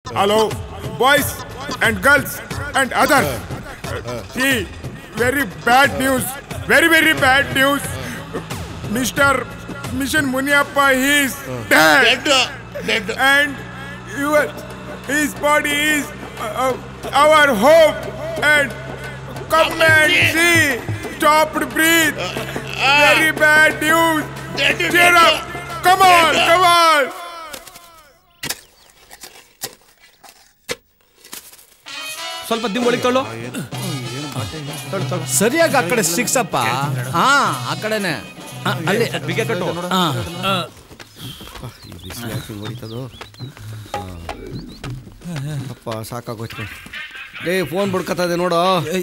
Hello, boys and girls and others. See, very bad news. Very, very bad news. Mr. Mission Muniappa, he is dead. And your, his body is uh, uh, our hope. And come and see. Stopped breathe. Very bad news. Cheer up. Come on, come on. ಸ್ವಲ್ಪ ದಿಂಬೊಳಿಗೆ ತೊಳು ಸರಿಯಾಗಿ ಆ ಕಡೆ ಸಿಕ್ಸಪ್ಪ ಹಾ ಆ ಕಡೆನೆ ಆ, ಅಲ್ಲಿ ಬಿಗೆ ಕಟ್ಟು ಹಾ. ಹೊಡಿತದು ಅಪ್ಪ ಸಾಕಾಗೋಯ್ತು ಏ ಫೋನ್ ಬಿಡ್ಕತ್ತದೆ ನೋಡು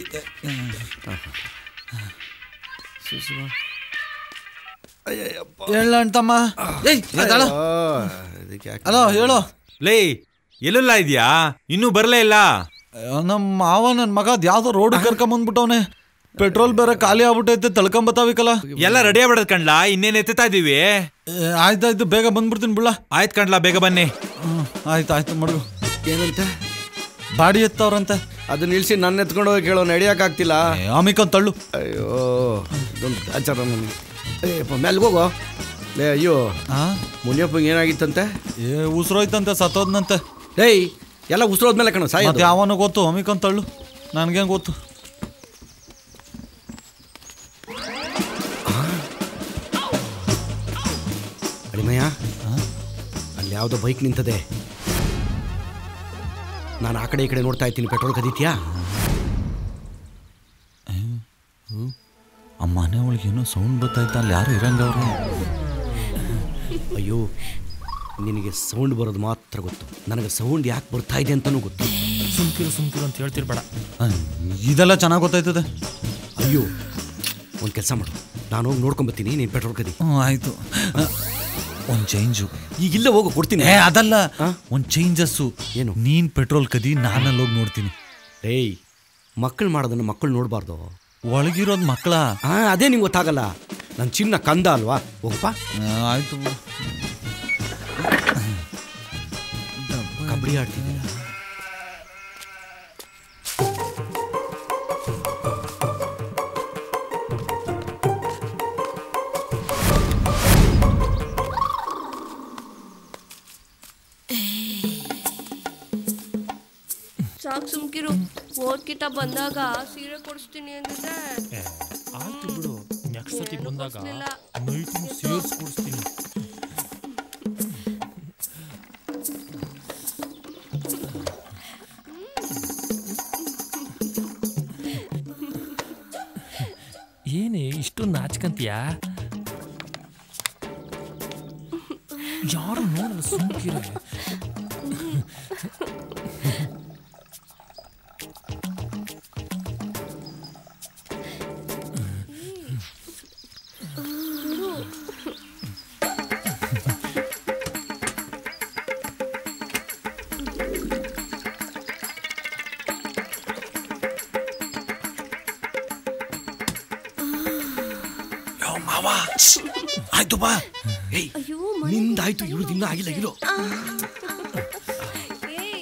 ಸುಸುವ. ಅಯ್ಯಯ್ಯಪ್ಪ. ಹೇಳ ಅಂತಮ್ಮ ಏಯ್ ಅದಳ ಆ, ಇದಕ್ಕೆ ಯಾಕೆ- ಹಲೋ ಹೇಳು ಲೇ ಎಲ್ಲೆಲ್ಲ ಇದೆಯಾ ಇನ್ನೂ ಬರಲೇ ಇಲ್ಲ ಅಯ್ಯೋ, ನಮ್ಮ ಮಾವ ನನ್ನ ಮಗ ಅದ್ ಯಾವ್ದೋ ರೋಡ್ ಕರ್ಕೊಂಬಂದ್ಬಿಟ್ಟವನೆ ಪೆಟ್ರೋಲ್ ಬೇರೆ ಖಾಲಿ ಆಗ್ಬಿಟ್ಟೈತೆ ತಳ್ಕೊಂಬತ್ತಾವಿಕಲ್ಲ ಎಲ್ಲ ರೆಡಿ ಆಗ್ಬಿಡದ್ ಕಣ್ಲಾ ಇನ್ನೇನ್ ಎತ್ತುತ್ತಾ ಇದೀವಿ ಆಯ್ತಾಯ್ತು ಬೇಗ ಬಂದ್ಬಿಡ್ತೀನಿ ಬಿಡ್ಲ ಆಯ್ತ್ ಕಣ್ಲಾ ಬೇಗ ಬನ್ನಿ ಹ್ಮ್ ಆಯ್ತು ಆಯ್ತು ಮಡ್ಗು ಏನಂತೆ ಬಾಡಿ ಎತ್ತವ್ರಂತೆ ಅದನ್ನ ನಿಲ್ಸಿ ನನ್ನ ಎತ್ಕೊಂಡು ಹೋಗಿ ಕೇಳೋ ನಡಿಯಕ್ಕಾಗ್ತಿಲ್ಲ ಆಮಿಕೊಂದ್ ತಳ್ಳು ಅಯ್ಯೋ ಇದೊಂದು ಆಚಾರ ನನಗೆ ಏಯಪ್ಪ ಮ್ಯಾಲ್ಗೆ ಹೋಗೋ ಲೇ ಅಯ್ಯೋ ಹಾ ಮುನಿಯಪ್ಪಂಗೆ ಏನಾಗಿತ್ತಂತೆ ಏ ಉಸಿರೋಯ್ತಂತೆ ಸತ್ತೋದ್ನಂತೆ ಏಯ್ ಎಲ್ಲ ಉಸಿರೋದ್ಮೇಲೆ ಕಣ ಸಾಯ ಮತ್ತೆ ಯಾವನು ಗೊತ್ತು ಅಮಿಕೊಂದ್ ತಳ್ಳು ನನ್ಗೇನ್ ಗೊತ್ತು ಅಡಿಮಯ್ಯ ಅಲ್ಲಿ ಯಾವುದೋ ಬೈಕ್ ನಿಂತದೆ ನಾನು ಆ ಕಡೆ ಈ ಕಡೆ ನೋಡ್ತಾ ಇದ್ದೀನಿ ಪೆಟ್ರೋಲ್ ಕದೀತ್ಯಾ ಆ ಮನೆ ಒಳಗೆ ಏನೋ ಸೌಂಡ್ ಬರ್ತೈತೆ ಅಲ್ಲಿ ಯಾರು ಇರಂಗವ್ರೆ ಅಯ್ಯೋ ನಿನಗೆ ಸೌಂಡ್ ಬರೋದು ಮಾತ್ರ ಗೊತ್ತು ನನಗೆ ಸೌಂಡ್ ಯಾಕೆ ಬರ್ತಾ ಇದೆ ಅಂತಲೂ ಗೊತ್ತು ಸುಮ್ಕಿರು ಸುಮ್ಕಿರು ಅಂತ ಹೇಳ್ತಿರ್ಬೇಡ ಆ, ಇದೆಲ್ಲ ಚೆನ್ನಾಗಿ ಗೊತ್ತಾಯ್ತದೆ ಅಯ್ಯೋ ಒಂದು ಕೆಲಸ ಮಾಡು ನಾನು ಹೋಗಿ ನೋಡ್ಕೊಂಬತ್ತೀನಿ ನೀನು ಪೆಟ್ರೋಲ್ ಕದಿ ಹ್ಞೂ ಆಯ್ತು ಒಂದು ಚೇಂಜು ಈಗ ಇಲ್ಲೇ ಹೋಗು ಕೊಡ್ತೀನಿ ಏ ಅದಲ್ಲ ಆ? ಒಂದು ಚೇಂಜಸ್ಸು ಏನು? ನೀನ್ ಪೆಟ್ರೋಲ್ ಕದಿ ನಾನಲ್ಲಿ ಹೋಗಿ ನೋಡ್ತೀನಿ ಏಯ್ ಮಕ್ಕಳು ಮಾಡೋದನ್ನು ಮಕ್ಕಳು ನೋಡಬಾರ್ದು ಒಳಗಿರೋದ್ ಮಕ್ಕಳ ಹಾಂ ಅದೇ ನಿಂಗೆ ಗೊತ್ತಾಗಲ್ಲ ನನ್ನ ಚಿನ್ನ ಕಂದ ಅಲ್ವಾ ಹೋಗಪ್ಪ ಆಯ್ತು ಬಿಡು. ಕಬಡ್ಡಿ ಆಡ್ತಿದ್ದೀರಾ ಸಾಕು ಸುಮ್ಕಿರು ಓದ್ಕಿತ ಬಂದಾಗ ಸೀರೆ ಕೊಡಿಸ್ತೀನಿ ಅಂದಿದ್ದೆ ಆಯ್ತು ಬಿಡು ನೆಕ್ಸ್ಟ್ ಸತಿ ಏನು ಬಂದಾಗ ಕೊಡ್ಸ್ಲಿಲ್ಲ. ನೈಟು ಸೇರ್ಸ್ ಕೊಡಿಸ್ತೀನಿ ಏನೇ ಇಷ್ಟೊಂದು ನಾಚ್ಕಂತೀಯಾ ಯಾರು ನೋಡಲ್ಲ ಸುಮ್ಕಿರ ಯೋ ಮಾವ ಆಯ್ತು ಬಾ ಏಯ್ ಅಯ್ಯೋ ನಿಂದಾಯ್ತು ಇವ್ರದ್ದು ಇನ್ನೂ ಆಗಿಲ್ಲ ಇರೋ ಏಯ್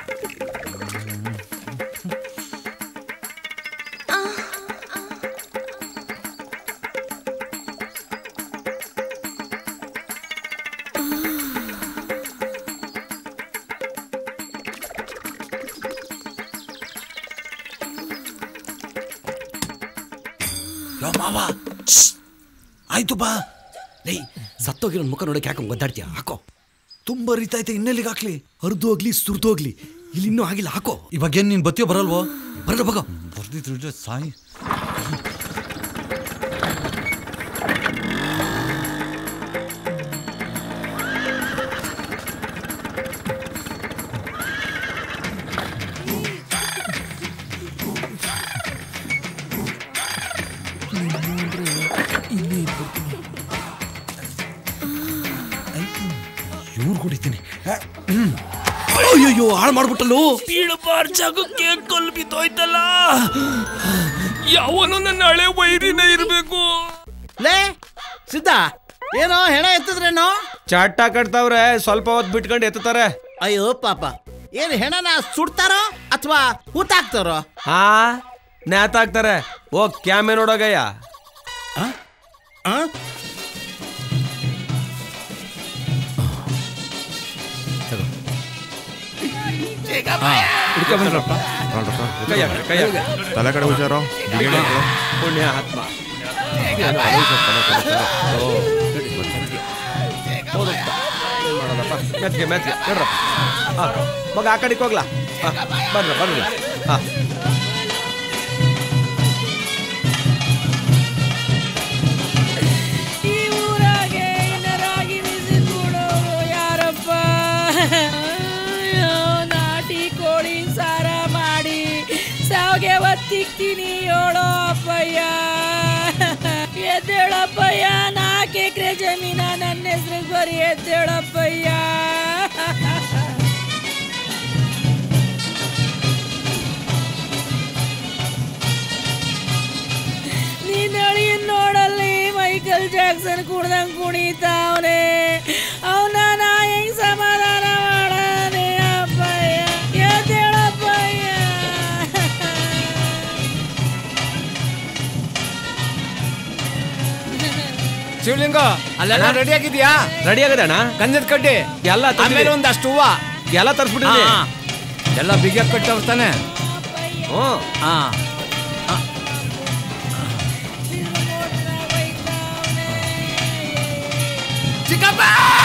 ಯೋ ಮಾವ ಶ್ಶ್. ಆಯ್ತು ಬಾ ಏಯ್ ಸತ್ತೋಗಿರೋ ಮುಖ ನೋಡಕ್ಕೆ ಯಾಕೆ ಒದ್ದಾಡ್ತೀಯ ಹಾಕೋ ತುಂಬಾ ರೀತೈತೆ ಇನ್ನೆಲ್ಲಿಗೆ ಹಾಕ್ಲಿ ಹರಿದು ಹೋಗ್ಲಿ ಸುರಿದು ಹೋಗ್ಲಿ ಇಲ್ಲಿ ಇನ್ನೂ ಆಗಿಲ್ಲ ಹಾಕೋ ಇವಾಗ ಏನ್ ನೀನ್ ಬತ್ತಿಯೋ ಬರಲ್ವೋ ಬರಲ್ಲ ಬಗ ಬರ್ದಿದ್ರೆ ಸಾಯಿ ಇವ್ರು ಹೊಡಿತೀನಿ ಅಯ್ಯಯ್ಯೋ ಹಾಳು ಮಾಡ್ಬಿಟ್ಟಲ್ಲೋ ಬೀಳಬಾರ್ ಜಾಗಕ್ಕೆ ಕಲ್ಲು ಬಿದ್ದೋಯ್ತಲ್ಲ ಯಾವನು ನನ್ನ ಹಳೆ ವೈರಿನ ಇರಬೇಕು ಲೇ ಸಿದ್ಧ ಏನೋ ಹೆಣ ಎತ್ತಿದ್ರೇನೋ ಚಾಟ ಕಟ್ತಾವ್ರೆ ಸ್ವಲ್ಪ ಹೊತ್ತು ಬಿಟ್ಕೊಂಡು ಎತ್ತುತ್ತಾರೆ ಅಯ್ಯೋ ಪಾಪ ಏನು ಹೆಣನ ಸುಡ್ತಾರೋ ಅಥವಾ ಹೂತಾಕ್ತಾರೋ ಹಾ ನೇತಾಕ್ತಾರೆ ಓ ಕ್ಯಾಮೆ ನೋಡೋಗಯ್ಯ ಆ? ಕೈಯ ಕೈಯ ತಲೆ ಕಡೆ ಹುಷಾರು ಪುಣ್ಯ ಆತ್ಮ ಮೆತ್ಗೆ ಮೆತ್ಗೆ ನೋಡ್ರಪ್ಪ ಹಾ ಮಗ ಆ ಕಡೆಗೆ ಹೋಗ್ಲಾ ಹಾ ಬರ್ರ ಬರ್ರಿ ಹಾ ಈ ಊರಾಗೆ ಇನ್ನರಾಗಿ ಬಿಸಿಲ್ ಕೊಡೋರು ಯಾರಪ್ಪ ಅಯ್ಯೋ, ನಾಟಿ ಕೋಳಿ ಸಾರ ಮಾಡಿ ಸಾವಿಗೆ ಒತ್ತಿಕ್ತೀನಿ ಹೇಳೋ ಅಪ್ಪಯ್ಯ ಎದ್ದೇಳಪ್ಪಯ್ಯ ನಾಲ್ಕು ಎಕರೆ ಜಮೀನ ನನ್ನ ಹೆಸ್ರಿಗೆ ಬರೀ ಎದ್ದೇಳಪ್ಪಯ್ಯ ನೀನ್ ಅಳಿಯನ್ ನೋಡಲ್ಲಿ ಮೈಕಲ್ ಜಾಕ್ಸನ್ ಕುಡ್ದಂಗ್ ಕುಣಿತಾವನೆ ಅವನ ನಾ ಹೆಂಗ್ ಸಮಾಧಾನ ಮಾಡನೆ ಅಪ್ಪಯ್ಯ ಎದ್ದೇಳಪ್ಪಯ್ಯ ಶಿವಲಿಂಗ ಅಲ್ಲೆಲ್ಲ ರೆಡಿ ಆಗಿದ್ಯಾ ರೆಡಿ ಆಗದೆ ಅಣ್ಣ ಗಂಧದ ಕಡ್ಡಿ ಎಲ್ಲ ಆಮೇಲೆ ತಂದಿದ್ದೀನಿ. ಒಂದಷ್ಟು ಹೂವ ಎಲ್ಲ ತರಿಸ್ಬಿಟ್ಟಿದ್ದೀನಿ ಹಾ. ಎಲ್ಲ ಬಿಗಿ ಕಟ್ಟವ್ರ ತಾನೆ ಹ್ಞೂ ಹಾ ಚಿಕ್ಕಪ್ಪ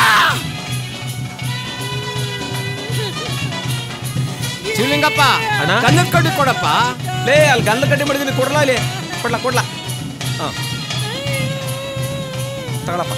ಶಿವಲಿಂಗಪ್ಪ ಅಣ್ಣ? ಗಂಧದ ಕಡ್ಡಿ ಕೊಡಪ್ಪ ಲೇ ಅಲ್ಲಿ ಗಂಧ ಕಡ್ಡಿ ಮಾಡಿದ್ದೀನಿ ಕೊಡ್ಲಾ ಅಲ್ಲಿ ಕೊಡ್ಲಾ ಕೊಡ್ಲಾ ಹಾ ತಗೊಳಪ್ಪ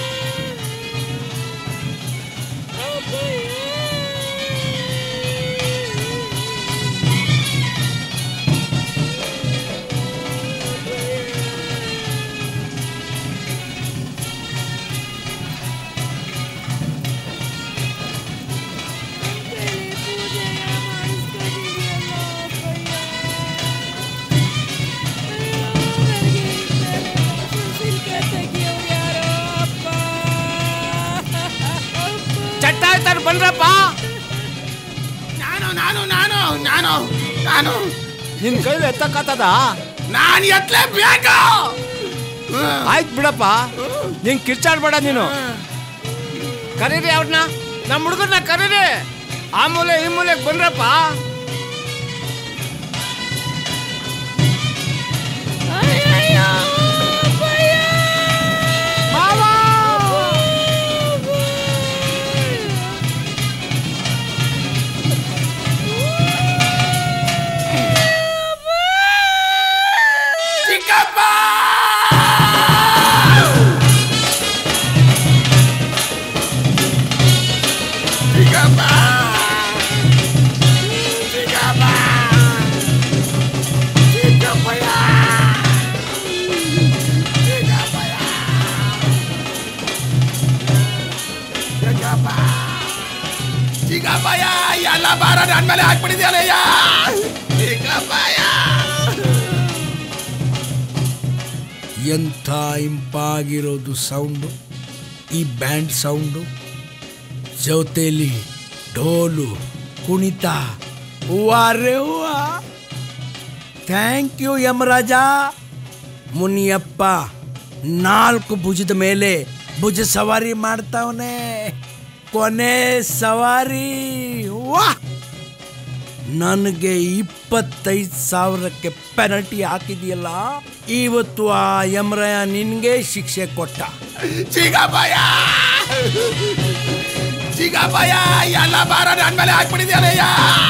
ಚಟ್ಟ ಆಯ್ತಾರ ಬನ್ರಪ್ಪ ನಾನು ನಾನು ನಾನು ನಾನು ನಾನು ನಿನ್ ಕೈಲಿ ಎತ್ತಕ್ಕತ್ತದ ನಾನು ಎತ್ತಲೇಬೇಕು ಆಯ್ತು ಬಿಡಪ್ಪ ನೀನ್ ಕಿರ್ಚಾಡ್ಬೇಡ ನೀನು ಕರೀರಿ ಅವ್ರನ್ನ ನಮ್ಮ ಹುಡುಗರ್ನ ಕರೀರಿ ಆ ಮೂಲೆ ಈ ಮೂಲೆಗೆ ಬಂದ್ರಪ್ಪ ಚಿಕ್ಕಪ್ಪಯ್ಯ ಎಲ್ಲ ಭಾರ ನನ್ನ ಮೇಲೆ ಹಾಕ್ಬಿಟ್ಟಿದ್ಯಾಲಯ್ಯ ಚಿಕ್ಕಪ್ಪಯ್ಯ ಎಂಥ ಇಂಪಾಗಿರೋದು ಸೌಂಡು ಈ ಬ್ಯಾಂಡ್ ಸೌಂಡು ಜೊತೆಲಿ ಢೋಲು ಕುಣಿತ ಹೂವಾರೆ ಹೂವ ಥ್ಯಾಂಕ್ ಯು ಯಮರಾಜ ಮುನಿಯಪ್ಪ ನಾಲ್ಕು ಭುಜದ ಮೇಲೆ ಭುಜ ಸವಾರಿ ಮಾಡ್ತಾವನೆ ಕೊನೆ ಸವಾರಿ ವಾ ನನಗೆ ಇಪ್ಪತ್ತೈದು ಸಾವಿರಕ್ಕೆ ಪೆನಲ್ಟಿ ಹಾಕಿದೆಯಲ್ಲ ಇವತ್ತು ಆ ಯಮರಾಯ ನಿನಗೆ ಶಿಕ್ಷೆ ಕೊಟ್ಟ ಚಿಕ್ಕಪ್ಪಯ್ಯ ಚಿಕ್ಕಪ್ಪಯ್ಯ ಎಲ್ಲ ಭಾರ ನನ್ನ ಮೇಲೆ ಹಾಕ್ಬಿಟ್ಟಿದ್ಯಾಲಯ್ಯ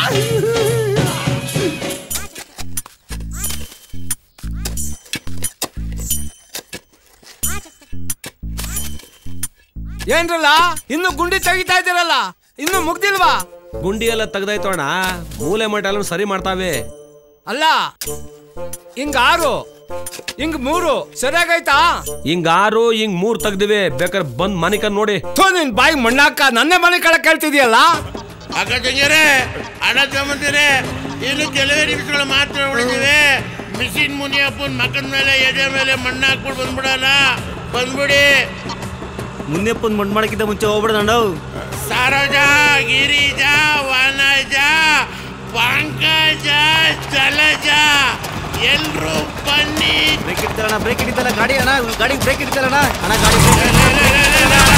ಏನ್ರಲ್ಲ ಇನ್ನು ಗುಂಡಿ ತೆಗಿತಾ ಇದ್ದೀರಲ್ಲ ಇನ್ನು ಮುಗ್ದಿಲ್ವಾ ಗುಂಡಿ ಎಲ್ಲ ತೆಗ್ದಾಯ್ತು ಅಣ್ಣ ಮೂಲೆ ಮಟ್ಟ ಎಲ್ಲ ಸರಿ ಮಾಡ್ತಾವೆ ಅಲ್ಲ ಹಿಂಗ ಆರು ಹಿಂಗ್ ಮೂರು ಸರಿಯಾಗೈತಾ ಹಿಂಗ್ ಆರು ಹಿಂಗ್ ಮೂರ್ ತೆಗ್ದಿವಿ ಬೇಕಾದ್ರೆ ಬಂದ್ ಮನೆ ಕಣ್ ನೋಡಿ ಥೋ ನಿನ್ ಬಾಯಿ ಮಣ್ಣಾಕ ನನ್ನೇ ಮನೆ ಕಳ ಕೇಳ್ತಿದ್ಯಲ್ಲ ಅಕ್ಕ ತಂಗಿಯರೇ ಅಣ್ಣ ತಮ್ಮಂದಿರೇ ಇನ್ನು ಕೆಲವೇ ನಿಮಿಷಗಳು ಮಾತ್ರ ಉಳಿದಿವೆ ಮಿಷಿನ್ ಮುನಿಯಪ್ಪನ ಮಕ್ಕದ ಮೇಲೆ ಎದೆ ಮೇಲೆ ಮಣ್ಣು ಹಾಕ್ಬಿಟ್ಟು ಬಂದ್ಬಿಡೋಣ ಬಂದ್ಬಿಡಿ ಮುನ್ನೆಪ್ಪನ್ ಮಣ್ಣು ಮಾಡಕ್ಕಿಂತ ಮುಂಚೆ ಹೋಗ್ಬಿಡ್ದಂಡವ್ ಸರೋಜ ಗಿರಿಜ ವನಜ ಪಂಕಜ ಜಲಜ ಎಲ್ರೂ ಬನ್ನಿ ಬ್ರೇಕ್ ಹಿಡಿತಾರಣ ಬ್ರೇಕ್ ಹಿಡಿತಾರ ಗಾಡಿ ಅಣ್ಣ ಗಾಡಿ ಬ್ರೇಕ್ ಹಿಡಿತಾರಣ ಅಣ್ಣ ಗಾಡಿ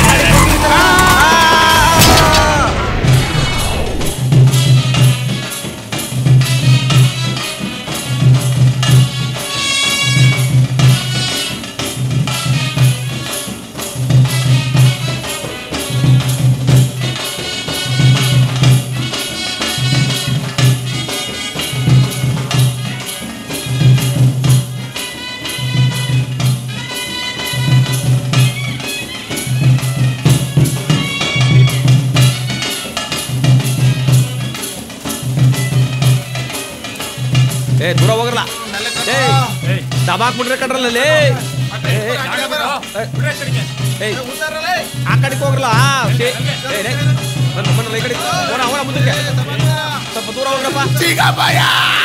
ಏ ದೂರ ಹೋಗಲ್ಲ ಏ ದಬಾಕ್ಬಿಟ್ರೆ ಕಣ್ರಲ್ಲ ಲೇ ಏ, ಏ, ಏ, ಆ ಕಡೆಗೆ ಹೋಗ್ರಲ್ಲ ಆ, ಏ, ಏ, ಏ, ಬನ್ನಿ, ಬನ್ನಿ, ಈ ಕಡೆ ಹೋಣ ಹೋಣ ಮುಂದಕ್ಕೆ ಸ್ವಲ್ಪ ದೂರ ಹೋಗ್ರಪ್ಪ ಚಿಗಪ್ಪಯ್ಯ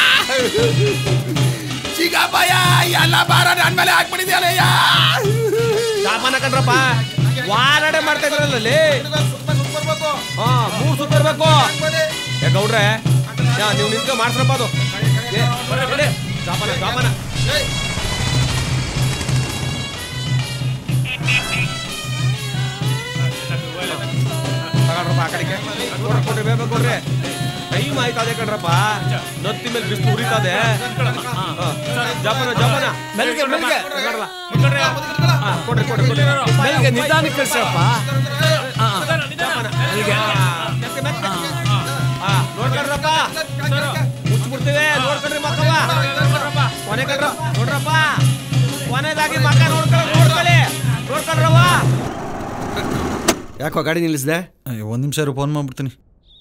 ಚಿಗಪ್ಪಯ್ಯ ಎಲ್ಲ ಭಾರ ನನ್ ಮೇಲೆ ಹಾಕ್ಬಿಟ್ಟಿದ್ಯಾನಯ್ಯ ಸಾಮಾನ ಕಣ್ರಪ್ಪ ವಾರಡೆ ಮಾಡ್ತಾ ಇದ್ರಲ್ಲ ಲೇ ಹಾ ಮೂರ್ ಸುತ್ತ ಬರ್ಬೇಕು ಏ ಗೌಡ್ರೆ ಯಾ, ನೀವು ನಿಂತ್ಕೊ ಮಾಡ್ಸ್ರಪ್ಪ ಅದು ಏ, ಬರ್ರಿ, ಬರ್ರಿ. ಜಾಪಾನ ಜಾಪಾನ ತಗೊಳ್ರಪ್ಪ ಆ ಕಡೆಗೆ ಕೊಡ್ರಿ ಕೊಡ್ರಿ ಬೇಗ ಕೊಡ್ರಿ ಟೈಮ್ ಆಯ್ತದೆ ಕಣ್ರಪ್ಪ ನತ್ತಿ ಮೇಲೆ ಬಿಸಿಲು ಉರಿತದೆ ಹಾ, ಜಾಪಾನ ಜಾಪಾನ ಮೆಲ್ಗೆ, ಮೆಲ್ಗೆ. ತಗೊಳ್ರಲ್ಲ. ಹಾ, ಕೊಡ್ರಿ ಕೊಡ್ರಿ ಕೊಡ್ರಿ ಮೆಲ್ಗೆ ನಿಧಾನಕ್ಕೆ ಕಳ್ಸಪ್ಪ ಹಾ, ನೋಡ್ಕೊಳ್ರಪ್ಪ ಮುಚ್ಚಿಬಿಡ್ತೀವಿ ನೋಡ್ಕೊಳ್ರಿ ಮಕ್ಕವ ಕೊನೆ ಕಡ್ರ ನೋಡ್ರಪ್ಪ ಕೊನೆದಾಗಿ ಮಕ್ಕ ನೋಡ್ಕೊಳ್ಳಿ ನೋಡ್ಕೊಳ್ಳಿ ನೋಡ್ಕೊಳ್ರವ್ವ ಯಾಕೋ ಗಾಡಿ ನಿಲ್ಲಿಸಿದೆ ಒಂದು ನಿಮಿಷ ಇರು ಫೋನ್ ಮಾಡ್ಬಿಡ್ತೀನಿ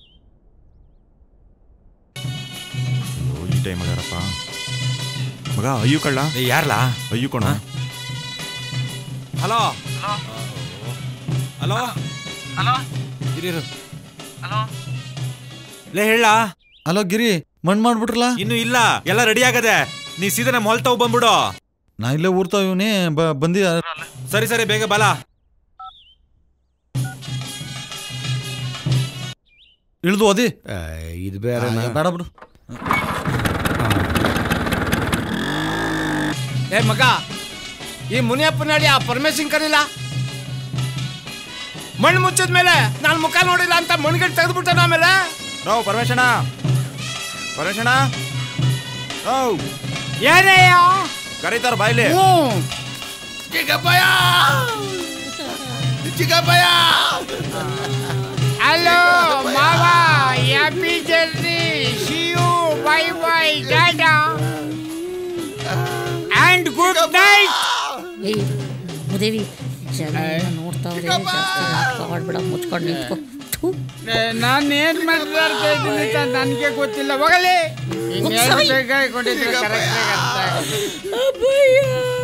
ಈ ಟೈಮ್ ಅದಾರಪ್ಪ ಮಗ ಅಯ್ಯು ಕಳ್ಳ ಯಾರ್ಲಾ ಅಯ್ಯು ಕಣ ಹಲೋ ಹಲೋ ಹಲೋ ಇರಿರು ಲೇ ಹೇಳ ಹಲೋ ಗಿರಿ ಮಣ್ಣು ಮಾಡ್ಬಿಟ್ರಲ್ಲ ಇನ್ನು ಇಲ್ಲ ಎಲ್ಲ ರೆಡಿ ಆಗದೆ ನೀ ಸೀದಾ ನಮ್ಮ ಹೊಲ್ ತಾವ್ ಬಂದ್ಬಿಡು ನಾ ಇಲ್ಲೇ ಊರ್ತಾವ ಇವನೇ ಬಂದಿ ಸರಿ ಸರಿ ಬೇಗ ಬಲ ಇಳ್ದು ಓದಿ ಇದು ಬೇರೆ ಬೇಡ ಬಿಡು ಏ ಮಗ ಈ ಮುನಿಯಪ್ಪನಡಿ ಆ ಪರಮೇಶನ್ ಕರಿಲ್ಲ ಮಣ್ಣು ಮುಚ್ಚಿದ ಮೇಲೆ ನಾನು ಮುಖ ನೋಡಿಲ್ಲ ಅಂತ ಮಣ್ಗಟ್ಟು ತೆಗೆದ್ಬಿಟ್ಟಾನ ಆಮೇಲೆ ನೋ ಪರಮೇಶಣ್ಣ ಪರಮೇಶಣ್ಣ ಓ ಏನೇಯ ಕರೀತಾರ ಬಾಯ್ಲಿ ಚಿಕ್ಕಪ್ಪಯ್ಯ ಚಿಕ್ಕಪ್ಪಯ್ಯ ಹಲೋ ಮಾವ happy journey see you bye bye ಟಾಟಾ ಅಂಡ್ ಗುಡ್ ನೈಟ್ ಏಯ್ ಮುದೇವಿ ಜನ ನೋಡ್ತಾವ್ರೆ ಜಾಸ್ತಿ ಮಾತಾಡ್ಬೇಡ ಮುಚ್ಕೊಂಡು ನಿಂತ್ಕೊ ಥು. ನಾನು ಏನ್ ಮಾತಾಡ್ತಾ ಇದ್ದೀನಿ ಅಂತ ನನಗೆ ಗೊತ್ತಿಲ್ಲ ಹೋಗಲಿ ಮುಗ್ಸೋಯ್. ಬೇಕಾಗಿ ಕೊಟ್ಟಿದ್ರೆ ಕರೆಕ್ಟಾಗಿ ಅರ್ಥ ಆಗುತ್ತೆ. ಅಬ್ಬಯ್ಯ.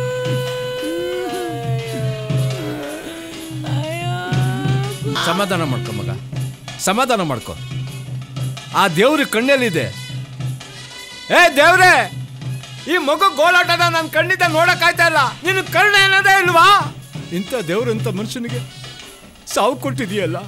ಸಮಾಧಾನ ಮಾಡ್ಕೊ ಮಗ ಸಮಾಧಾನ ಮಾಡ್ಕೊ ಆ ದೇವ್ರ ಕಣ್ಣಲ್ಲಿದೆ ಏ ದೇವ್ರೆ ಈ ಮಗು ಗೋಳಾಟನ ನನ್ನ ಕಣ್ಣಿಂದ ನೋಡಕ್ ಆಯ್ತಾ ಇಲ್ಲ ನಿನ್ನ ಕರುಣೆ ಅನ್ನೋದೇ ಇಲ್ವಾ ಇಂಥ ದೇವ್ರಂತ ಮನುಷ್ಯನಿಗೆ ಸಾವು ಕೊಟ್ಟಿದೀಯಲ್ಲ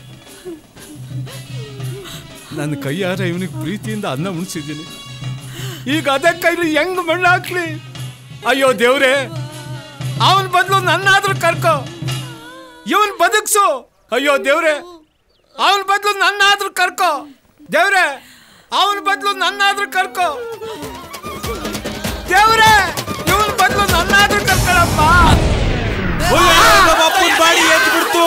ನನ್ನ ಕೈಯಾರ ಇವನಿಗೆ ಪ್ರೀತಿಯಿಂದ ಅನ್ನ ಉಣಿಸಿದ್ದೀನಿ ಈಗ ಅದೇ ಕೈಲಿ ಹೆಂಗ್ ಮಣ್ಣು ಹಾಕ್ಲಿ ಅಯ್ಯೋ ದೇವ್ರೆ ಅವನ ಬದಲು ನನ್ನಾದ್ರೂ ಕರ್ಕೋ ಇವನ್ ಬದುಕ್ಸು ಅಯ್ಯೋ ದೇವ್ರೆ ಅವನ ಬದಲು ನನ್ನಾದ್ರೂ ಕರ್ಕೋ ದೇವ್ರೆ ಅವನ ಬದಲು ನನ್ನಾದ್ರೂ ಕರ್ಕೋ ದೇವ್ರೆ ಇವನ್ ಬದಲು ನನ್ನಾದ್ರೂ ಕರ್ಕೊಳಪ್ಪ ಬಾಡಿ ಎದ್ದು ಬಿಡ್ತು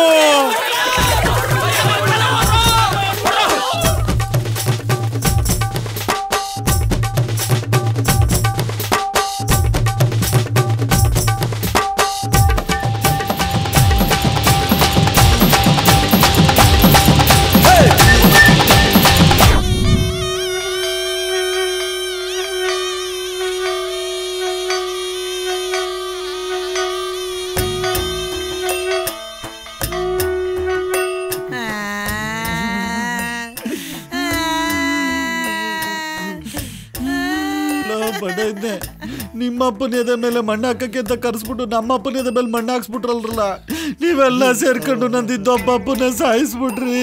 ಬಡ ಇದ್ದೆ ನಿಮ್ಮ ಅಪ್ಪನ ಎದೆ ಮೇಲೆ ಮಣ್ಣು ಹಾಕಕ್ಕೆ ಅಂತ ಕರ್ಸ್ಬಿಟ್ಟು ನಮ್ಮ ಅಪ್ಪನ ಎದೆ ಮೇಲೆ ಮಣ್ಣು ಹಾಕ್ಸ್ಬಿಟ್ರಲ್ರಲ್ಲ ನೀವೆಲ್ಲ ಸೇರ್ಕೊಂಡು ನಂದಿದ್ದೊಬ್ಬ ಅಪ್ಪನ ಸಾಯಿಸ್ಬಿಟ್ರಿ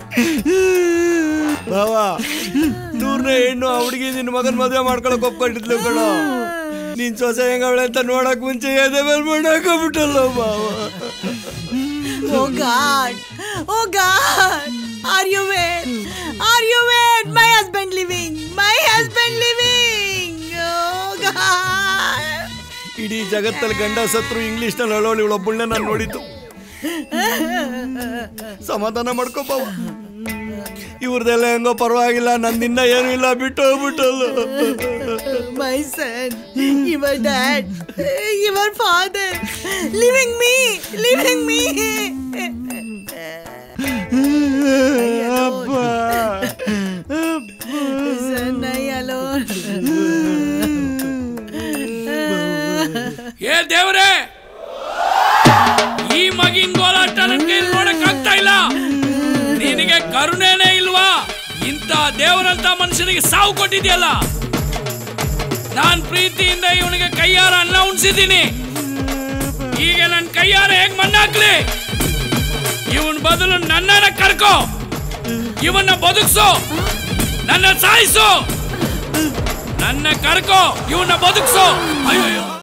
ಬಾವ ನೂರನೇ ಹೆಣ್ಣು ಆ ಹುಡುಗಿ ನಿನ್ನ ಮಗನ ಮದುವೆ ಮಾಡ್ಕೊಳಕ್ ಒಪ್ಕೊಂಡಿದ್ಲು ಕಣೋ ನೀನ್ ಸೊಸೆ ಹೆಂಗವಳೆ ಅಂತ ನೋಡಕ್ ಮುಂಚೆ ಎದೆ ಮೇಲೆ ಮಣ್ಣು ಹಾಕೊಂಡ್ಬಿಟ್ಟಲ್ಲ ಬಾವ Oh God! Oh God! Are you wet? Are you wet? My husband living! My husband living! Oh God! ಇಡೀ ಜಗತ್ತಲ್ಲಿ ಗಂಡ ಸತ್ರು ಇಂಗ್ಲಿಷ್ ನಲ್ಲಿ ಅಳೋಳು ಇವಳೊಬ್ಬಳನ್ನ ನಾನು ನೋಡಿದ್ದು ಸಮಾಧಾನ ಮಾಡ್ಕೋ ಬಾವ ಇವ್ರದೆಲ್ಲ ಹೆಂಗೋ ಪರವಾಗಿಲ್ಲ ನಂದಿನ್ನ ಏನೂ ಇಲ್ಲ ಬಿಟ್ಟು ಹೋಗ್ಬಿಟ್ಟಲ್ಲ My son, your dad, your father, leaving me, leaving me. Son, I alone. ಏ ದೇವ್ರೆ ಈ ಮಗಿನ ಗೋಲಾಟ ನನ್ ಕೈಲಿ ನೋಡಕ್ ಆಗ್ತಾ ಇಲ್ಲ ನಿನಗೆ ಕರುಣೆನೇ ಇಲ್ವಾ ಇಂಥ ದೇವರಂತ ಮನುಷ್ಯನಿಗೆ ಸಾವು ಕೊಟ್ಟಿದ್ಯಲ್ಲ ನಾನ್ ಪ್ರೀತಿಯಿಂದ ಇವನಿಗೆ ಕೈಯಾರ ಅನ್ನ ಉಣ್ಸಿದ್ದೀನಿ ಈಗ ನನ್ ಕೈಯಾರ ಹೇಗ್ ಮಣ್ಣಾಕ್ಲಿ ಇವನ್ ಬದಲು ನನ್ನನ್ನ ಕರ್ಕೋ ಇವನ್ನ ಬದುಕ್ಸು ನನ್ನ ಸಾಯಿಸು ನನ್ನ ಕರ್ಕೋ ಇವನ್ನ ಬದುಕ್ಸು ಅಯ್ಯೋ